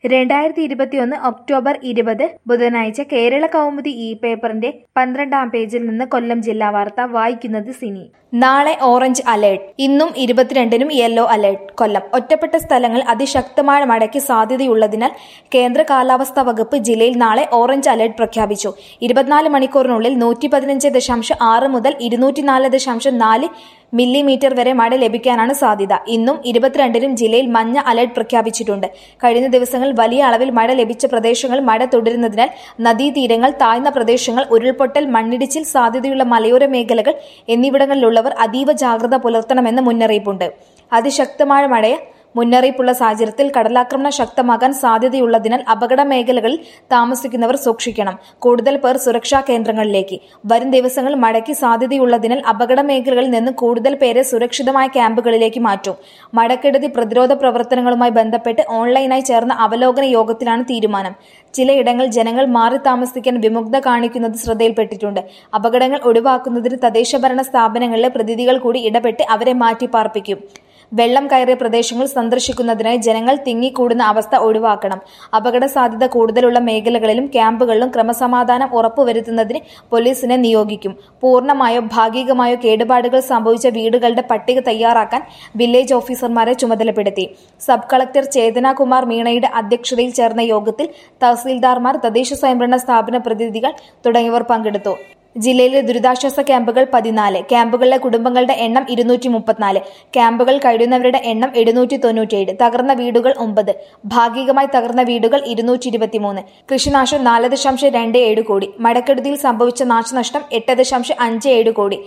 രണ്ടായിരത്തി ഇരുപത്തിയൊന്ന് ഒക്ടോബർ ഇരുപത് ബുധനാഴ്ച കേരള കൗമുദി ഇ പേപ്പറിന്റെ പന്ത്രണ്ടാം പേജിൽ നിന്ന് കൊല്ലം ജില്ലാ വാർത്ത വായിക്കുന്നത് സിനി നാളെ ഓറഞ്ച് അലേർട്ട് ഇന്നും ഇരുപത്തിരണ്ടിനും യെല്ലോ അലേർട്ട് കൊല്ലം ഒറ്റപ്പെട്ട സ്ഥലങ്ങൾ അതിശക്തമായ മഴയ്ക്ക് സാധ്യതയുള്ളതിനാൽ കേന്ദ്ര കാലാവസ്ഥാ വകുപ്പ് ജില്ലയിൽ നാളെ ഓറഞ്ച് അലേർട്ട് പ്രഖ്യാപിച്ചു ഇരുപത്തിനാല് മണിക്കൂറിനുള്ളിൽ നൂറ്റി പതിനഞ്ച് ദശാംശം ആറ് മുതൽ ഇരുന്നൂറ്റിനാല് ദശാംശം നാല് മില്ലിമീറ്റർ വരെ മഴ ലഭിക്കാനാണ് സാധ്യത ഇന്നും ഇരുപത്തിരണ്ടിനും ജില്ലയിൽ മഞ്ഞ അലർട്ട് പ്രഖ്യാപിച്ചിട്ടുണ്ട് കഴിഞ്ഞ ദിവസങ്ങളിൽ വലിയ അളവിൽ മഴ ലഭിച്ച പ്രദേശങ്ങൾ മഴ തുടരുന്നതിനാൽ നദീതീരങ്ങൾ താഴ്ന്ന പ്രദേശങ്ങൾ ഉരുൾപൊട്ടൽ മണ്ണിടിച്ചിൽ സാധ്യതയുള്ള മലയോര മേഖലകൾ എന്നിവിടങ്ങളിലുള്ളവർ അതീവ ജാഗ്രത പുലർത്തണമെന്ന് മുന്നറിയിപ്പുണ്ട് അതിശക്തമായ മഴ മുന്നറിയിപ്പുള്ള സാഹചര്യത്തിൽ കടലാക്രമണം ശക്തമാകാൻ സാധ്യതയുള്ളതിനാൽ അപകട മേഖലകളിൽ താമസിക്കുന്നവർ സൂക്ഷിക്കണം കൂടുതൽ പേർ സുരക്ഷാ കേന്ദ്രങ്ങളിലേക്ക് വരും ദിവസങ്ങളിൽ മഴയ്ക്ക് സാധ്യതയുള്ളതിനാൽ അപകട മേഖലകളിൽ നിന്ന് കൂടുതൽ പേരെ സുരക്ഷിതമായ ക്യാമ്പുകളിലേക്ക് മാറ്റും മഴക്കെടുതി പ്രതിരോധ പ്രവർത്തനങ്ങളുമായി ബന്ധപ്പെട്ട് ഓൺലൈനായി ചേർന്ന അവലോകന യോഗത്തിലാണ് തീരുമാനം ചിലയിടങ്ങളിൽ ജനങ്ങൾ മാറി താമസിക്കാൻ വിമുഗ്ധ കാണിക്കുന്നത് ശ്രദ്ധയിൽപ്പെട്ടിട്ടുണ്ട് അപകടങ്ങൾ ഒഴിവാക്കുന്നതിന് തദ്ദേശഭരണ സ്ഥാപനങ്ങളിലെ പ്രതിനിധികൾ കൂടി ഇടപെട്ട് അവരെ മാറ്റി പാർപ്പിക്കും വെള്ളം കയറിയ പ്രദേശങ്ങൾ സന്ദർശിക്കുന്നതിനായി ജനങ്ങൾ തിങ്ങിക്കൂടുന്ന അവസ്ഥ ഒഴിവാക്കണം അപകട സാധ്യത കൂടുതലുള്ള മേഖലകളിലും ക്യാമ്പുകളിലും ക്രമസമാധാനം ഉറപ്പുവരുത്തുന്നതിന് പോലീസിനെ നിയോഗിക്കും പൂർണ്ണമായോ ഭാഗികമായോ കേടുപാടുകൾ സംഭവിച്ച വീടുകളുടെ പട്ടിക തയ്യാറാക്കാൻ വില്ലേജ് ഓഫീസർമാരെ ചുമതലപ്പെടുത്തി സബ് കളക്ടർ ചേതനകുമാർ മീണയുടെ അധ്യക്ഷതയിൽ ചേർന്ന യോഗത്തിൽ തഹസീൽദാർമാർ തദ്ദേശ സ്വയംഭരണ സ്ഥാപന പ്രതിനിധികൾ തുടങ്ങിയവർ പങ്കെടുത്തു ജില്ലയിലെ ദുരിതാശ്വാസ ക്യാമ്പുകൾ പതിനാല് ക്യാമ്പുകളിലെ കുടുംബങ്ങളുടെ എണ്ണം ഇരുന്നൂറ്റി മുപ്പത്തിനാല് ക്യാമ്പുകൾ കഴിയുന്നവരുടെ എണ്ണം എഴുന്നൂറ്റി തൊണ്ണൂറ്റിയേഴ് തകർന്ന വീടുകൾ ഒമ്പത് ഭാഗികമായി തകർന്ന വീടുകൾ ഇരുന്നൂറ്റി ഇരുപത്തിമൂന്ന് കൃഷിനാശം നാല് ദശാംശം രണ്ട് ഏഴ് കോടി മഴക്കെടുതിയിൽ സംഭവിച്ച നാശനഷ്ടം എട്ട് ദശാംശം അഞ്ച് ഏഴ് കോടി